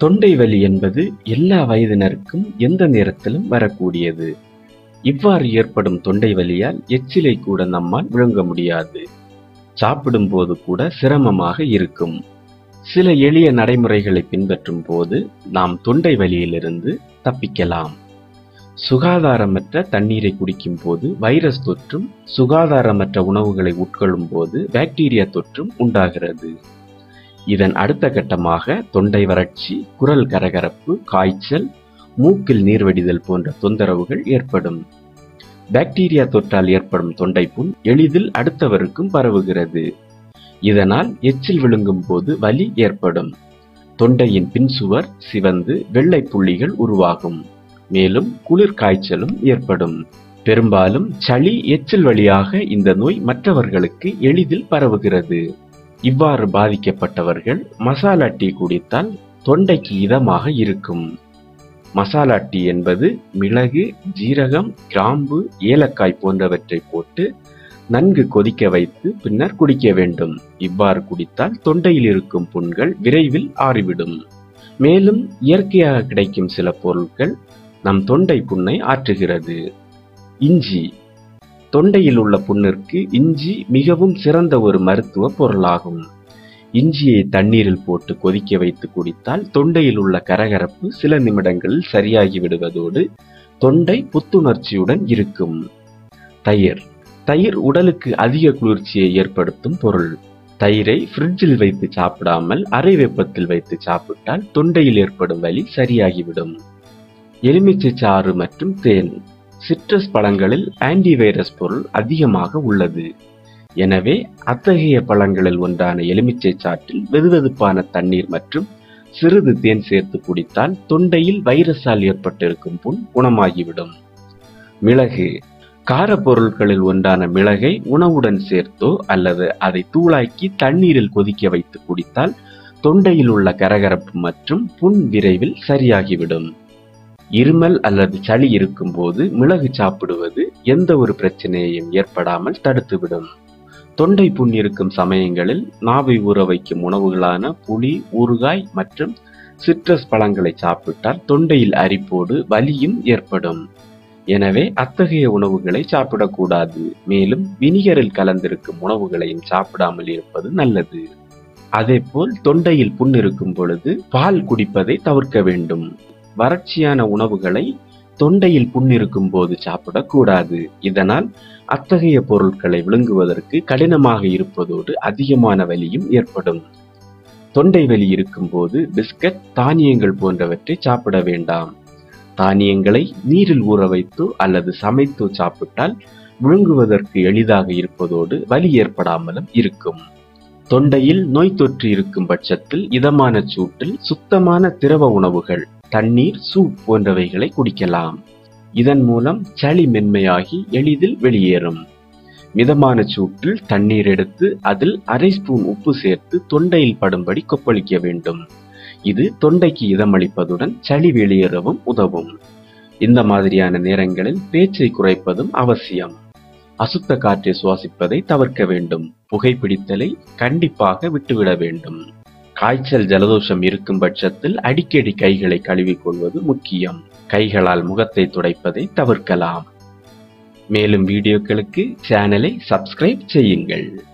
தொண்டை வலி என்பது எல்லா வயதினருக்கும் எந்த நேரத்திலும் வரக்கூடியது இவ்வாறு ஏற்படும் தொண்டை வலியால் எச்சிலை கூட நம்மால் விழுங்க முடியாது சாப்பிடும் போது கூட சிரமமாக இருக்கும் சில எளிய நடைமுறைகளை பின்பற்றும் போது நாம் தொண்டை வலியிலிருந்து தப்பிக்கலாம் சுகாதாரமற்ற தண்ணீரை குடிக்கும் போது வைரஸ் தொற்றும் சுகாதாரமற்ற உணவுகளை உட்கொள்ளும் போது பாக்டீரியா தொற்றும் உண்டாகிறது இதன் அடுத்த கட்டமாக தொண்டை வறட்சி குரல் கரகரப்பு காய்ச்சல் மூக்கில் நீர்வடிதல் போன்ற தொந்தரவுகள் ஏற்படும் பாக்டீரியா தொற்றால் ஏற்படும் தொண்டைப்புண் எளிதில் அடுத்தவருக்கும் பரவுகிறது இதனால் எச்சில் விழுங்கும் போது வலி ஏற்படும் தொண்டையின் பின்சுவர் சிவந்து வெள்ளை புள்ளிகள் உருவாகும் மேலும் குளிர் காய்ச்சலும் ஏற்படும் பெரும்பாலும் சளி எச்சில் வழியாக இந்த நோய் மற்றவர்களுக்கு எளிதில் பரவுகிறது இவ்வாறு பாதிக்கப்பட்டவர்கள் மசாலா டீ குடித்தால் தொண்டைக்கு இதமாக இருக்கும் மசாலா டீ என்பது மிளகு ஜீரகம் கிராம்பு ஏலக்காய் போன்றவற்றை போட்டு நன்கு கொதிக்க வைத்து பின்னர் குடிக்க வேண்டும் இவ்வாறு குடித்தால் தொண்டையில் இருக்கும் புண்கள் விரைவில் ஆறிவிடும் மேலும் இயற்கையாக கிடைக்கும் சில பொருட்கள் நம் தொண்டை புண்ணை ஆற்றுகிறது இஞ்சி தொண்டையில் உள்ள புண்ணிற்கு இஞ்சி மிகவும் சிறந்த ஒரு மருத்துவ பொருளாகும் இஞ்சியை தண்ணீரில் போட்டு கொதிக்க வைத்து குடித்தால் தொண்டையில் உள்ள கரகரப்பு சில நிமிடங்களில் சரியாகி விடுவதோடு தொண்டை புத்துணர்ச்சியுடன் இருக்கும் தயிர் தயிர் உடலுக்கு அதிக குளிர்ச்சியை ஏற்படுத்தும் பொருள் தயிரை ஃப்ரிட்ஜில் வைத்து சாப்பிடாமல் அறை வெப்பத்தில் வைத்து சாப்பிட்டால் தொண்டையில் ஏற்படும் வலி சரியாகிவிடும் எலுமிச்சை சாறு மற்றும் தேன் சிட்ரஸ் பழங்களில் ஆன்டிவைரஸ் பொருள் அதிகமாக உள்ளது எனவே அத்தகைய பழங்களில் ஒன்றான எலுமிச்சை சாற்றில் வெதுவெதுப்பான தண்ணீர் மற்றும் சிறிது தேன் சேர்த்து குடித்தால் தொண்டையில் வைரஸால் ஏற்பட்டிருக்கும் புண் குணமாகிவிடும் மிளகு காரப்பொருட்களில் ஒன்றான மிளகை உணவுடன் சேர்த்தோ அல்லது அதை தூளாக்கி தண்ணீரில் கொதிக்க வைத்து குடித்தால் தொண்டையில் உள்ள கரகரப்பு மற்றும் புண் விரைவில் சரியாகிவிடும் இருமல் அல்லது சளி இருக்கும்போது மிளகு சாப்பிடுவது எந்த ஒரு பிரச்சனையையும் ஏற்படாமல் தடுத்துவிடும் தொண்டை புண் இருக்கும் சமயங்களில் நாவை ஊற வைக்கும் உணவுகளான புளி ஊறுகாய் மற்றும் சிட்ரஸ் பழங்களை சாப்பிட்டால் தொண்டையில் அரிப்போடு வலியும் ஏற்படும் எனவே அத்தகைய உணவுகளை சாப்பிடக்கூடாது மேலும் வினிகரில் கலந்திருக்கும் உணவுகளையும் சாப்பிடாமல் இருப்பது நல்லது அதேபோல் தொண்டையில் புண் இருக்கும் பொழுது பால் குடிப்பதை தவிர்க்க வேண்டும் வறட்சியான உணவுகளை தொண்டையில் புண் இருக்கும் போது சாப்பிடக்கூடாது இதனால் அத்தகைய பொருட்களை விழுங்குவதற்கு கடினமாக இருப்பதோடு அதிகமான வலியும் ஏற்படும் தொண்டை வலி இருக்கும்போது பிஸ்கட் தானியங்கள் போன்றவற்றை சாப்பிட வேண்டாம் தானியங்களை நீரில் ஊற வைத்தோ அல்லது சமைத்தோ சாப்பிட்டால் விழுங்குவதற்கு எளிதாக இருப்பதோடு வலி ஏற்படாமலும் இருக்கும் தொண்டையில் நோய் தொற்று இருக்கும் பட்சத்தில் இதமான சூட்டில் சுத்தமான திரவ உணவுகள் தண்ணீர் சூப் போன்றவைகளை குடிக்கலாம் இதன் மூலம் சளி மென்மையாகி எளிதில் வெளியேறும் மிதமான சூட்டில் தண்ணீர் எடுத்து அதில் அரை ஸ்பூன் உப்பு சேர்த்து தொண்டையில் படும்படி கொப்பளிக்க வேண்டும் இது தொண்டைக்கு இதமளிப்பதுடன் சளி வெளியேறவும் உதவும் இந்த மாதிரியான நேரங்களில் பேச்சை குறைப்பதும் அவசியம் அசுத்த காற்றை சுவாசிப்பதை தவிர்க்க வேண்டும் புகைப்பிடித்தலை கண்டிப்பாக விட்டுவிட வேண்டும் காய்ச்சல் ஜலதோஷம் இருக்கும் பட்சத்தில் அடிக்கடி கைகளை கழுவிக்கொள்வது முக்கியம் கைகளால் முகத்தை துடைப்பதை தவிர்க்கலாம் மேலும் வீடியோக்களுக்கு சேனலை சப்ஸ்கிரைப் செய்யுங்கள்